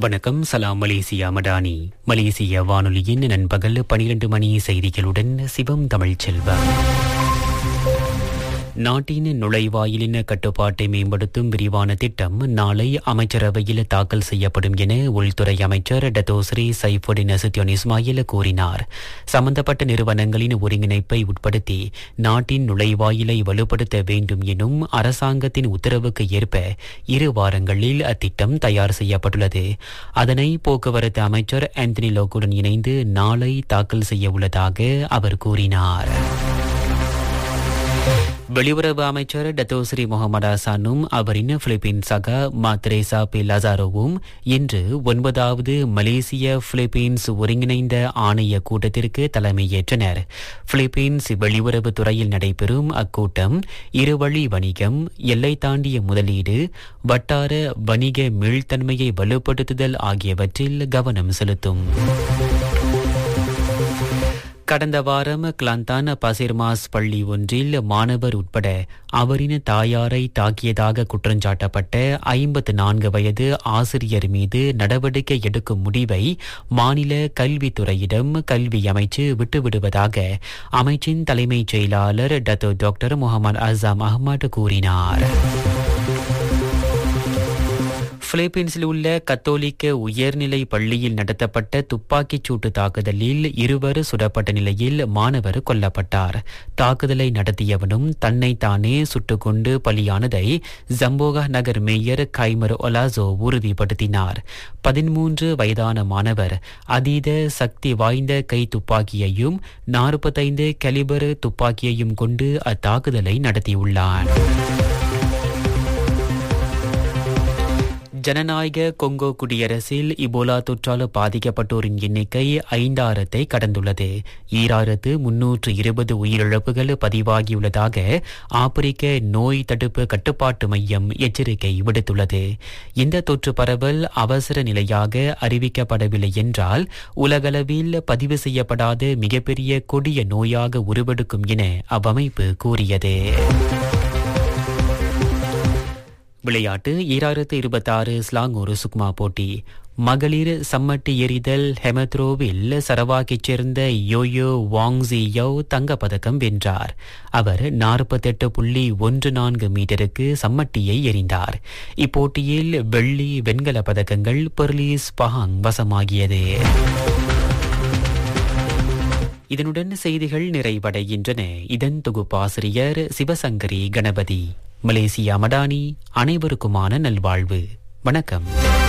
வணக்கம் சலாம் மலேசியா மடானி மலேசிய வானொலியின் நண்பகல் பனிரெண்டு மணி செய்திகளுடன் சிவம் தமிழ்ச் செல்வம் நாட்டின் நுழைவாயிலின கட்டுப்பாட்டை மேம்படுத்தும் விரிவான திட்டம் நாளை அமைச்சரவையில் தாக்கல் செய்யப்படும் என உள்துறை அமைச்சர் டத்தோஸ்ரீ சைஃபுடின் அசுத்தியோன் இஸ்மாயில் கூறினார் சம்பந்தப்பட்ட நிறுவனங்களின் ஒருங்கிணைப்பை உட்படுத்தி நாட்டின் நுழைவாயிலை வலுப்படுத்த வேண்டும் எனும் அரசாங்கத்தின் உத்தரவுக்கு ஏற்ப இரு வாரங்களில் அத்திட்டம் தயார் செய்யப்பட்டுள்ளது அதனை போக்குவரத்து அமைச்சர் ஆந்தனி லோக்குடன் இணைந்து நாளை தாக்கல் செய்ய உள்ளதாக அவர் கூறினார் வெளியுறவு அமைச்சர் டத்தோஸ்ரீ முகமது ஹசானும் அவரின் பிலிப்பீன் சகா மாத்ரேசா பி லசாரோவும் இன்று ஒன்பதாவது மலேசிய பிலிப்பீன்ஸ் ஒருங்கிணைந்த ஆணைய கூட்டத்திற்கு தலைமையேற்றனர் பிலிப்பீன்ஸ் வெளியுறவு துறையில் நடைபெறும் அக்கூட்டம் இருவழி வணிகம் எல்லை தாண்டிய முதலீடு வட்டார வணிக மீள்தன்மையை வலுப்படுத்துதல் ஆகியவற்றில் கவனம் செலுத்தும் கடந்த வாரம் கிளாந்தான் பசிர்மாஸ் பள்ளி ஒன்றில் மாணவர் உட்பட அவரின் தாயாரை தாக்கியதாக குற்றஞ்சாட்டப்பட்ட ஐம்பத்து நான்கு வயது ஆசிரியர் மீது நடவடிக்கை எடுக்கும் முடிவை மாநில கல்வித்துறையிடம் கல்வி அமைச்சு விட்டுவிடுவதாக அமைச்சின் தலைமைச் செயலாளர் Dato doctor Mohamed Azam Ahmad கூறினார் பிலிப்பீன்ஸில் உள்ள கத்தோலிக்க உயர்நிலை பள்ளியில் நடத்தப்பட்ட துப்பாக்கிச் சூட்டு தாக்குதலில் இருவர் சுடப்பட்ட நிலையில் மாணவர் கொல்லப்பட்டார் தாக்குதலை நடத்தியவனும் தன்னைத்தானே சுட்டுக்கொண்டு பலியானதை ஜம்போகா நகர் மேயர் கைமர் ஒலாசோ உறுதிப்படுத்தினார் பதிமூன்று வயதான மாணவர் அதீத சக்தி வாய்ந்த கை துப்பாக்கியையும் நாற்பத்தைந்து கலிபர் துப்பாக்கியையும் கொண்டு அத்தாக்குதலை நடத்தியுள்ளார் ஜனநாயக கொங்கோ குடியரசில் இபோலா தொற்றால் பாதிக்கப்பட்டோரின் எண்ணிக்கை ஐந்தாயிரத்தை கடந்துள்ளது ஈராயிரத்து முன்னூற்று இருபது உயிரிழப்புகள் பதிவாகியுள்ளதாக ஆப்பிரிக்க நோய் தடுப்பு கட்டுப்பாட்டு மையம் எச்சரிக்கை விடுத்துள்ளது இந்த தொற்று பரவல் அவசர நிலையாக அறிவிக்கப்படவில்லை என்றால் உலகளவில் பதிவு செய்யப்படாத மிகப்பெரிய கொடிய நோயாக உருவெடுக்கும் என அவ்வமைப்பு கூறியது விளையாட்டு ஈராயிரத்து இருபத்தாறு ஸ்லாங்கூர் சுக்மா போட்டி மகளிர் சம்மட்டி எறிதல் ஹெமத்ரோவில் சரவாக்கைச் சேர்ந்த யோயோ வாங்ஸியோ தங்கப்பதக்கம் வென்றார் அவர் நாற்பத்தெட்டு புள்ளி ஒன்று நான்கு மீட்டருக்கு சம்மட்டியை எறிந்தார் இப்போட்டியில் வெள்ளி வெண்கல பதக்கங்கள் பெர்லீஸ் பஹாங் வசமாகியது இதனுடன் செய்திகள் நிறைவடைகின்றன இதன் தொகுப்பாசிரியர் சிவசங்கரி கணபதி மலேசியா மடானி அனைவருக்குமான நல்வாழ்வு வணக்கம்